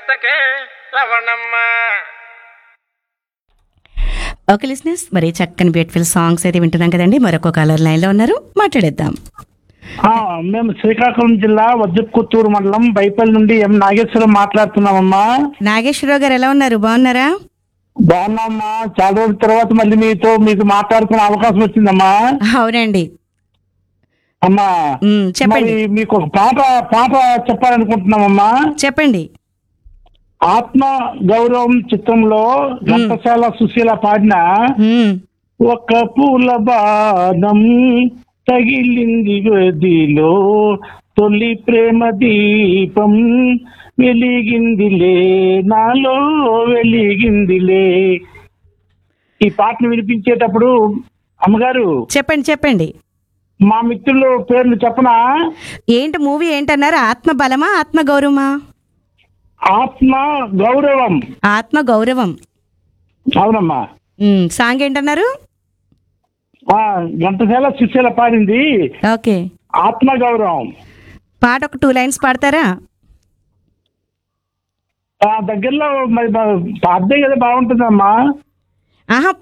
మెత్తకే Ravanamma okay లిస్నెస్ మరి చక్కని beautiful songs అయితే వింటున్నాం కదండి మరొక కాలర్ లైన్లో ఉన్నారు మాట్లాడేద్దాం ఆ, మేము శ్రీకాకుళం జిల్లా వజ్రపుత్తూరు మండలం బైపల్లి నుండి ఎం నాగేశ్వరం మాట్లాడుతున్నామమ్మా నాగేశ్వరరావు గారు ఎలా ఉన్నారు బాగున్నారా బాగున్నామ్మా చాలా రోజుల తర్వాత మళ్ళీ మీతో మీకు మాట్లాడుకునే అవకాశం వచ్చిందమ్మా అవునండి అమ్మా ఉమ్, చెప్పండి మరి మీకు ఒక పాట పాట చెప్పాలనుకుంటున్నామమ్మా చెప్పండి ఆత్మ గౌరవం చిత్రంలో ఘంటసాల సుశీల పాడిన ఉమ్, ఒక పూల బాణం తగిలింది గదిలో తొలి ప్రేమ దీపం వెలిగిందిలే నాలో వెలిగిందిలే ఈ పాటను వినిపించేటప్పుడు అమ్మగారు చెప్పండి చెప్పండి మా మిత్రులు పేర్లు చెప్పనా ఏంటి మూవీ ఏంటన్నారు ఆత్మ బలమా ఆత్మ గౌరవమా ఆత్మ గౌరవం ఆత్మ గౌరవం అవునమ్మా ఉమ్, సాంగ్ ఏంటన్నారు ఆ ఘంటసాల సుశీల పాడింది ఓకే ఆత్మ గౌరవం పాట ఒక టూ లైన్స్ పాడతారా ఆ దగ్గరలో మరి బా- పాడితే కదా బాగుంటుందమ్మా ఆహా